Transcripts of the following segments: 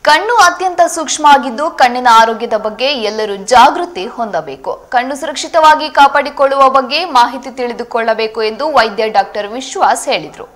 ಕಣ್ಣು ಅತ್ಯಂತ ಸೂಕ್ಷ್ಮ ಆಗಿದ್ದು ಕಣ್ಣಿನ ಆರೋಗ್ಯದ ಬಗ್ಗೆ ಎಲ್ಲರೂ ಜಾಗೃತಿ ಹೊಂದಬೇಕು ಕಣ್ಣು ಸುರಕ್ಷಿತವಾಗಿ ಕಾಪಾಡಿಕೊಳ್ಳುವ ಬಗ್ಗೆ ಮಾಹಿತಿ ತಿಳಿದುಕೊಳ್ಳಬೇಕು ಎಂದು ವೈದ್ಯ ಡಾಕ್ಟರ್ ವಿಶ್ವಾಸ್ ಹೇಳಿದರು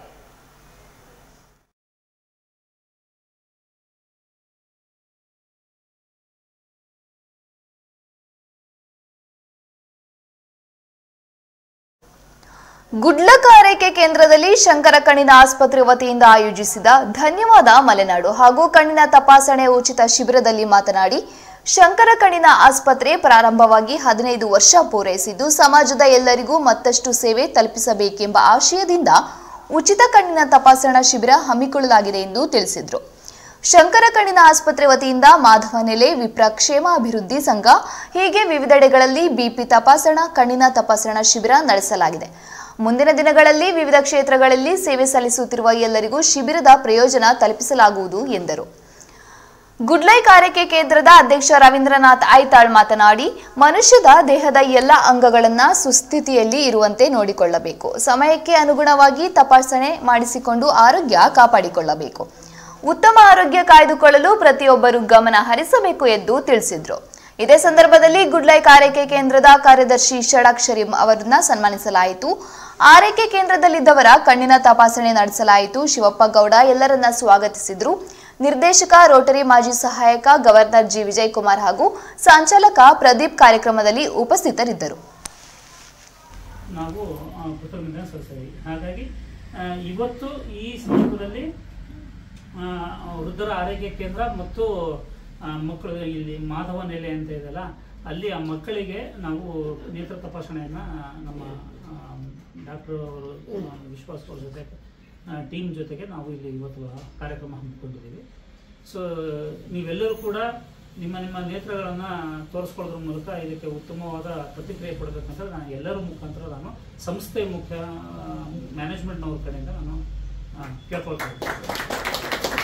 ಗುಡ್ಲಕ ಆರೈಕೆ ಕೇಂದ್ರದಲ್ಲಿ ಶಂಕರ ಕಣ್ಣಿನ ಆಸ್ಪತ್ರೆ ವತಿಯಿಂದ ಆಯೋಜಿಸಿದ ಧನ್ಯವಾದ ಮಲೆನಾಡು ಹಾಗೂ ಕಣ್ಣಿನ ತಪಾಸಣೆ ಉಚಿತ ಶಿಬಿರದಲ್ಲಿ ಮಾತನಾಡಿ ಶಂಕರ ಕಣ್ಣಿನ ಆಸ್ಪತ್ರೆ ಪ್ರಾರಂಭವಾಗಿ ಹದಿನೈದು ವರ್ಷ ಪೂರೈಸಿದ್ದು ಸಮಾಜದ ಎಲ್ಲರಿಗೂ ಮತ್ತಷ್ಟು ಸೇವೆ ತಲುಪಿಸಬೇಕೆಂಬ ಆಶಯದಿಂದ ಉಚಿತ ಕಣ್ಣಿನ ತಪಾಸಣಾ ಶಿಬಿರ ಹಮ್ಮಿಕೊಳ್ಳಲಾಗಿದೆ ಎಂದು ತಿಳಿಸಿದರು ಶಂಕರ ಕಣ್ಣಿನ ಆಸ್ಪತ್ರೆ ವತಿಯಿಂದ ಮಾಧವ ನೆಲೆ ವಿಪ್ರ ಕ್ಷೇಮ ಅಭಿವೃದ್ಧಿ ಸಂಘ ಹೀಗೆ ವಿವಿಧೆಡೆಗಳಲ್ಲಿ ಬಿಪಿ ತಪಾಸಣಾ ಕಣ್ಣಿನ ತಪಾಸಣಾ ಶಿಬಿರ ನಡೆಸಲಾಗಿದೆ ಮುಂದಿನ ದಿನಗಳಲ್ಲಿ ವಿವಿಧ ಕ್ಷೇತ್ರಗಳಲ್ಲಿ ಸೇವೆ ಸಲ್ಲಿಸುತ್ತಿರುವ ಎಲ್ಲರಿಗೂ ಶಿಬಿರದ ಪ್ರಯೋಜನ ತಲುಪಿಸಲಾಗುವುದು ಎಂದರು ಗುಡ್ಲೈಕ್ ಆರೈಕೆ ಕೇಂದ್ರದ ಅಧ್ಯಕ್ಷ ರವೀಂದ್ರನಾಥ್ ಐತಾಳ್ ಮಾತನಾಡಿ ಮನುಷ್ಯದ ದೇಹದ ಎಲ್ಲ ಅಂಗಗಳನ್ನ ಸುಸ್ಥಿತಿಯಲ್ಲಿ ಇರುವಂತೆ ನೋಡಿಕೊಳ್ಳಬೇಕು ಸಮಯಕ್ಕೆ ಅನುಗುಣವಾಗಿ ತಪಾಸಣೆ ಮಾಡಿಸಿಕೊಂಡು ಆರೋಗ್ಯ ಕಾಪಾಡಿಕೊಳ್ಳಬೇಕು ಉತ್ತಮ ಆರೋಗ್ಯ ಕಾಯ್ದುಕೊಳ್ಳಲು ಪ್ರತಿಯೊಬ್ಬರು ಗಮನ ಹರಿಸಬೇಕು ಎಂದು ತಿಳಿಸಿದ್ರು ಇದೇ ಸಂದರ್ಭದಲ್ಲಿ ಗುಡ್ಲೈಕ್ ಆರೈಕೆ ಕೇಂದ್ರದ ಕಾರ್ಯದರ್ಶಿ ಷಡಾಕ್ಷರಿ ಅವರನ್ನ ಸನ್ಮಾನಿಸಲಾಯಿತು ಆರೈಕೆ ಕೇಂದ್ರದಲ್ಲಿದ್ದವರ ಕಣ್ಣಿನ ತಪಾಸಣೆ ನಡೆಸಲಾಯಿತು ಶಿವಪ್ಪ ಗೌಡ ಎಲ್ಲರನ್ನ ಸ್ವಾಗತಿಸಿದ್ರು ನಿರ್ದೇಶಕ ರೋಟರಿ ಮಾಜಿ ಸಹಾಯಕ ಗವರ್ನರ್ ಜಿ ವಿಜಯ್ ಕುಮಾರ್ ಹಾಗೂ ಸಂಚಾಲಕ ಪ್ರದೀಪ್ ಕಾರ್ಯಕ್ರಮದಲ್ಲಿ ಉಪಸ್ಥಿತರಿದ್ದರು ನಾವು ಆ, ಕೃತಜ್ಞತೆ ಸಲ್ಲಿಸ್ತೇವೆ ಹಾಗಾಗಿ ಆ, ಇವತ್ತು ಈ ಸಂದರ್ಭದಲ್ಲಿ ಆ, ವೃದ್ಧರ ಆರೈಕೆ ಕೇಂದ್ರ ಮತ್ತು ಆ, ಮಕ್ಕಳು ಇಲ್ಲಿ ಮಾಧವ ನೆಲೆ ಅಂತ ಇದೆಯಲ್ಲ ಅಲ್ಲಿ ಆ ಮಕ್ಕಳಿಗೆ ನಾವು ನೇತ್ರ ತಪಾಸಣೆಯನ್ನ ಆ, ನಮ್ಮ ಡಾಕ್ಟರ್ ಅವರು ಆ, ವಿಶ್ವಾಸ್ ಅವ್ರ ಜೊತೆ ಟೀಮ್ ಜೊತೆಗೆ ನಾವು ಇಲ್ಲಿ ಇವತ್ತು ಕಾರ್ಯಕ್ರಮ ಹಮ್ಮಿಕೊಂಡಿದ್ದೀವಿ ಸೊ ನೀವೆಲ್ಲರೂ ಕೂಡ ನಿಮ್ಮ ನಿಮ್ಮ ನೇತ್ರಗಳನ್ನು ತೋರಿಸ್ಕೊಳ್ಳೋದ್ರ ಮೂಲಕ ಇದಕ್ಕೆ ಉತ್ತಮವಾದ ಪ್ರತಿಕ್ರಿಯೆ ಕೊಡಬೇಕಂತ ನಾನು ಎಲ್ಲರ ಮುಖಾಂತರ ನಾನು ಸಂಸ್ಥೆ ಮುಖ್ಯ ಮ್ಯಾನೇಜ್ಮೆಂಟ್ನವ್ರ ಕಡೆಯಿಂದ ನಾನು ಆ, ಕೇಳ್ಕೊಳ್ತಾ ಇದ್ದೀನಿ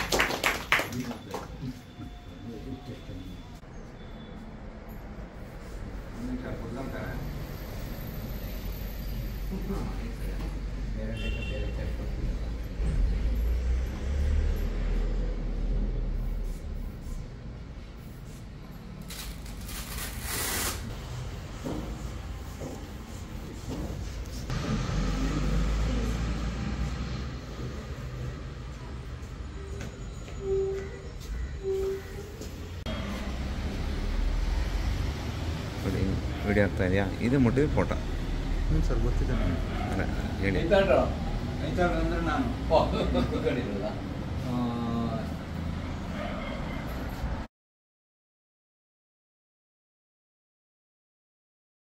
ನೋಡಿ ವಿಡಿಯೋ ಆಗ್ತಾ ಇದೆಯಾ ಇದು ಮುಟ್ಟಿದ ಫೋಟೋ ಹ್ಞೂ ಸರ್ ಗೊತ್ತಿದೆ ನನಗೆ ಅಲ್ಲ ಹೇಳಿ ಐತಾಳ್ರು ಐತಾಳ್ರು ಅಂದ್ರೆ ನಾನು ಓ ಕಡಿರಲ್ಲ